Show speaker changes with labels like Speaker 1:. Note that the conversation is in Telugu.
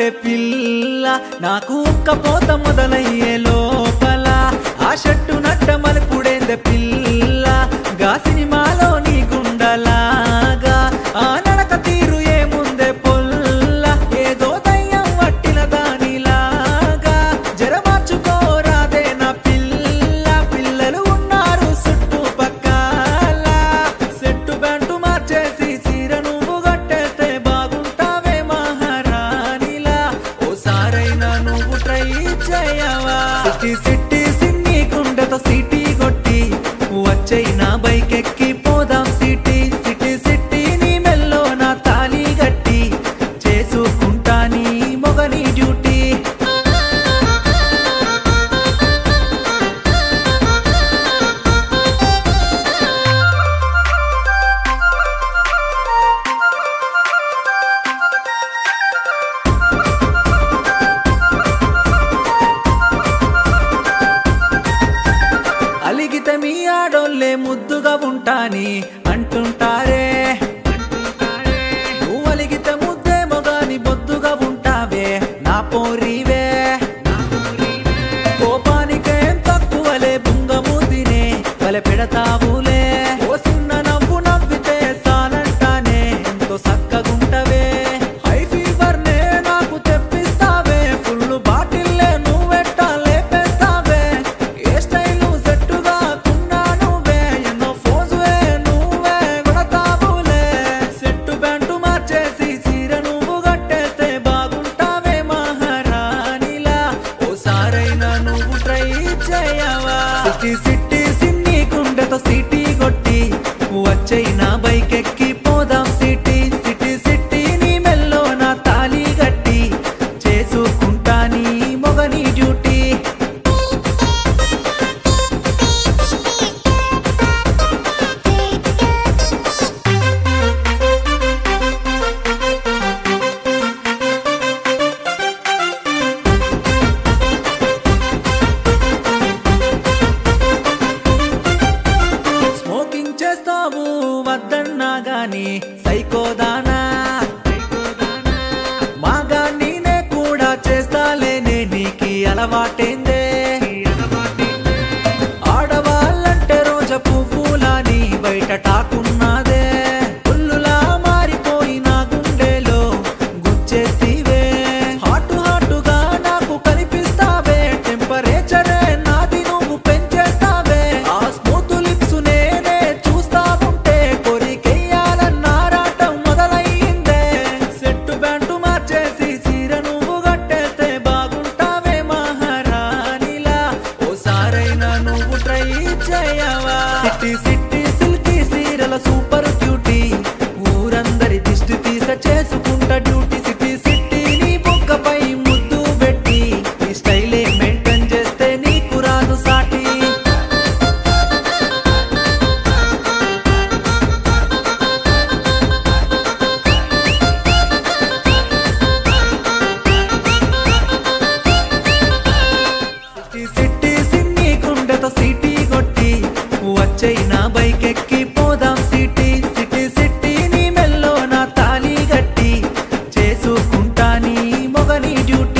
Speaker 1: ఉండాలే పిల్ల నాకు ఉక్కపోత మొదలయ్యే లోపల ఆ షట్టు నట్ట మలుపుడేందే పిల్ల గా సినిమాలో నీ గుండలాగా ఆ నడక తీరు ఏముందే పొల్ల ఏదో దయ్యం పట్టిన దానిలాగా జర మార్చుకోరాదే నా పిల్ల పిల్లలు ఉన్నారు చుట్టుపక్కల సెట్టు బ్యాంటు మార్చేసి చీర నువ్వు కట్టేస్తే బాగుంటావే మహారాణిలా ఓసారైనా నువ్వు ట్రై చేయవా సిట్టి సిట్టి సిన్ని గుండెతో సిటీ కొట్టి వచ్చైనా బైక్ ఎక్కి పోదాం సిటీ సిటీ సిటీ నీ మెల్లో నా తాళి గట్టి చేసుకుంటా నీ మొగని డ్యూటీ అలిగితే మీ ఆడోళ్ళే ముద్దుగా ఉంటాని అంటుంటారే నువ్వు అలిగితే ముద్దే మొగాని బొద్దుగా ఉంటావే నా పోరివే కోపానికేం తక్కువలే బుంగమూతినే వల పెడతావులే ఓ చిన్న నవ్వు నవ్వితే సాలంటానే ఎంతో సక్కగుంటవే హై ఫీవర్ నే నాకు తెప్పిస్తావే ఫుల్ బాటిల్లే నువ్వెట్టా లేపేస్తావే ఏ స్టైలు సెట్టుగా కున్నా నువ్వే ఎన్నో ఫోజువే నువ్వే కొడతావులే సెట్టు ప్యాంటు మార్చేసి చీర నువ్వు కట్టేస్తే బాగుంటావే మహారాణిలా ఓసారైనా నువ్వు ట్రై చేయవా సిటీ సిటీ సిన్ని గుండెతో సిటీ కొట్టి వచ్చైనా బైక్ ఎక్కి పోదాం సిటీ సిటీ సిటీ నీ మెల్లో నా తాళి గట్టి చేసుకుంటా నీ మొగని డ్యూటీ స్మోకింగ్ చేస్తావు వద్దన్నా గాని సైకోదానా మాగా నేనే కూడా చేస్తాలేనే నీకి అలవాటేందే ఆడవాళ్ళంటే రోజ పువ్వులాని బయట టాకున్నదే పుల్లులా మారిపోయిన గుండెలో గుచ్చేతివే హాటు హాటుగా నాకు కనిపిస్తావే టెంపరేచరే నాది నువ్వు పెంచేస్తావే ఆ స్మూత్ లిప్స్ నేనే చూస్తా ఉంటే కొరికెయ్యాలన్నారాటం మొదలయ్యిందే సెట్టు బ్యాంటు మార్చేసి చీర నువ్వు కట్టేస్తే బాగుంటావే మహారాణిలా ఓసారైనా నువ్వు ట్రై చేయవా సిట్టి సిట్టి సిల్కీ సీరల సూపర్ క్యూటీ ఊరందరి దిష్టి తీస చేసుకుంటా డ్యూటీ సిటీ సిట్టి నీ బొక్కపై ముద్దు పెట్టి ఈ స్టైలే మెయింటైన్ చేస్తే నీకు రాదు సాటి సిటీ సిటీ సిన్ని గుండెతో సిటీ కొట్టి వచ్చైనా బైక్ ఎక్కి పోదాం సిటీ సిటీ సిటీ నీ మెల్లో నా తాళి గట్టి చేసుకుంటా నీ మొగని డ్యూటీ